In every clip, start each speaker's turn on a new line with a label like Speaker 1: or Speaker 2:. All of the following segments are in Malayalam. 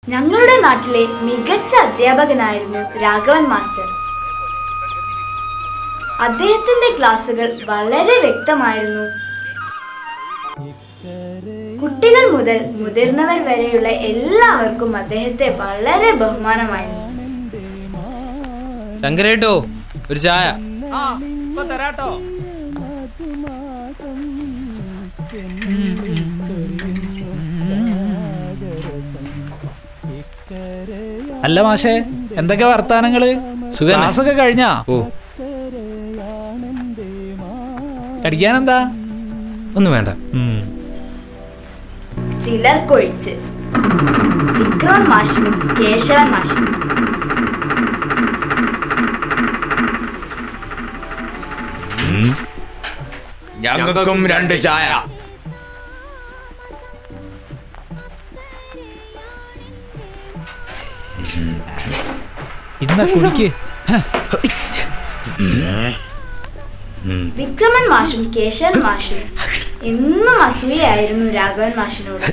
Speaker 1: ഞങ്ങളുടെ നാട്ടിലെ മികച്ച അധ്യാപകനായിരുന്നു രാഘവൻ മാസ്റ്റർ അദ്ദേഹത്തിന്റെ ക്ലാസ്സുകൾ വളരെ വ്യക്തമായിരുന്നു കുട്ടികൾ മുതൽ മുതിർന്നവർ വരെയുള്ള എല്ലാവർക്കും അദ്ദേഹത്തെ വളരെ ബഹുമാനമായിരുന്നു
Speaker 2: ശങ്കരേട്ടോ ഒരു ചായ
Speaker 3: ആ ഇപ്പൊ തരാട്ടോ അല്ല മാഷേ എന്തൊക്കെ വർത്താനങ്ങള്
Speaker 2: സുഖന്നെ.
Speaker 3: ക്ലാസ്സൊക്കെ കഴിഞ്ഞാ
Speaker 2: ഓ
Speaker 3: കടിക്കാനെന്താ
Speaker 2: ഒന്നും വേണ്ട
Speaker 3: ഉം.
Speaker 1: ചിലർക്കൊഴിച്ച് വിക്രം മാഷിനും കേശവൻ മാഷിനും
Speaker 4: ഞങ്ങൾക്കും രണ്ട് ചായ
Speaker 3: ഇന്ന കുടിക്ക്
Speaker 1: വിക്രമൻ മാഷും കേശവൻ മാഷും എന്നും അസൂയായിരുന്നു രാഘവൻ മാഷിനോട്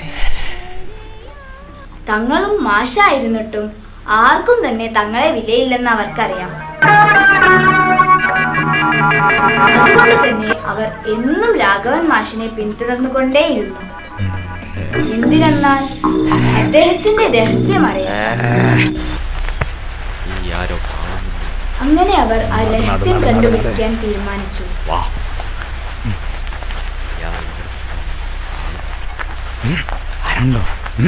Speaker 1: തങ്ങളും മാഷായിരുന്നിട്ടും ആർക്കും തന്നെ തങ്ങളെ വിലയില്ലെന്ന് അവർക്കറിയാം അതുകൊണ്ട് തന്നെ അവർ എന്നും രാഘവൻ മാഷിനെ പിന്തുടർന്നുകൊണ്ടേയിരുന്നു എന്തിനെന്നാൽ അദ്ദേഹത്തിന്റെ രഹസ്യം അറിയാം
Speaker 4: ഈ ആരോ കാണുന്നുണ്ട്
Speaker 1: അങ്ങനെ അവർ ആ രഹസ്യം കണ്ടുപിടിക്കാൻ തീരുമാനിച്ചു
Speaker 4: വാ ഇയാൾ ഇവിടെ
Speaker 2: ആരുണ്ടോ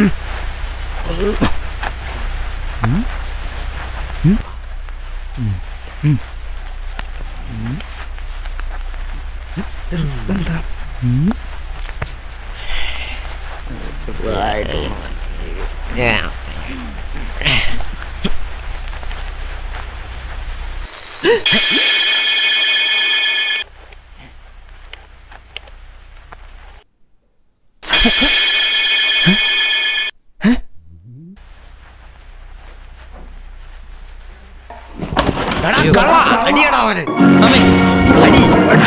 Speaker 4: അടിയടാ അവന്
Speaker 2: അമ്മേ
Speaker 4: അടി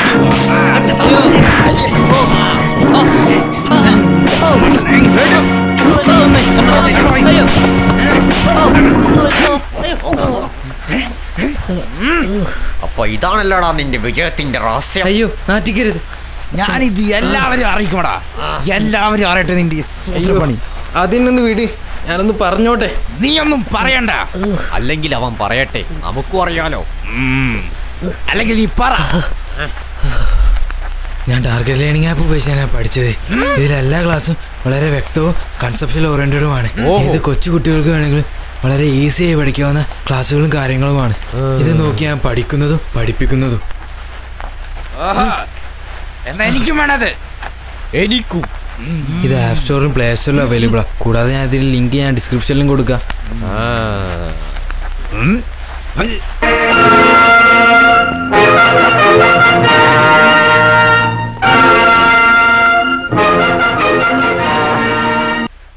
Speaker 4: അപ്പൊ ഇതാണല്ലോടാ നിന്റെ വിജയത്തിന്റെ രഹസ്യം
Speaker 2: അയ്യോ നാറ്റിക്കരുത്
Speaker 5: ഞാനിത് എല്ലാവരും അറിയിക്കോടാ എല്ലാവരും അറിയട്ടെ നിന്റെ ഈ സൂത്രപ്പണി
Speaker 6: അതിനൊന്ന് വിടി ഞാനൊന്ന് പറഞ്ഞോട്ടെ
Speaker 5: നീയൊന്നും പറയണ്ട
Speaker 4: അല്ലെങ്കിൽ അവൻ പറയട്ടെ നമുക്കും അറിയാലോ
Speaker 5: അല്ലെങ്കിൽ നീ പറ
Speaker 2: ഞാൻ ടാർഗറ്റ് ലേണിംഗ് ആപ്പ് ഉപയോഗിച്ചാണ് ഞാൻ പഠിച്ചത് ഇതിൽ എല്ലാ ക്ലാസ്സും വളരെ വ്യക്തവും കൺസെപ്ഷൽ ഓറിയന്റഡുമാണ് ഇത് കൊച്ചു കുട്ടികൾക്ക് വേണമെങ്കിൽ വളരെ ഈസി ആയി പഠിക്കാവുന്ന ക്ലാസ്സുകളും കാര്യങ്ങളുമാണ് ഇത് നോക്കി ഞാൻ പഠിക്കുന്നതും പഠിപ്പിക്കുന്നതും
Speaker 5: ഓഹോ. എന്നാ എനിക്കും വേണത്
Speaker 4: എനിക്കും
Speaker 2: ഇത് ആപ്പ് സ്റ്റോറിലും പ്ലേ സ്റ്റോറിലും അവൈലബിൾ ആണ് കൂടാതെ ഞാൻ ഇതിൽ ലിങ്ക് ഞാൻ ഡിസ്ക്രിപ്ഷനിലും കൊടുക്കാം
Speaker 4: ആ
Speaker 5: ഉം.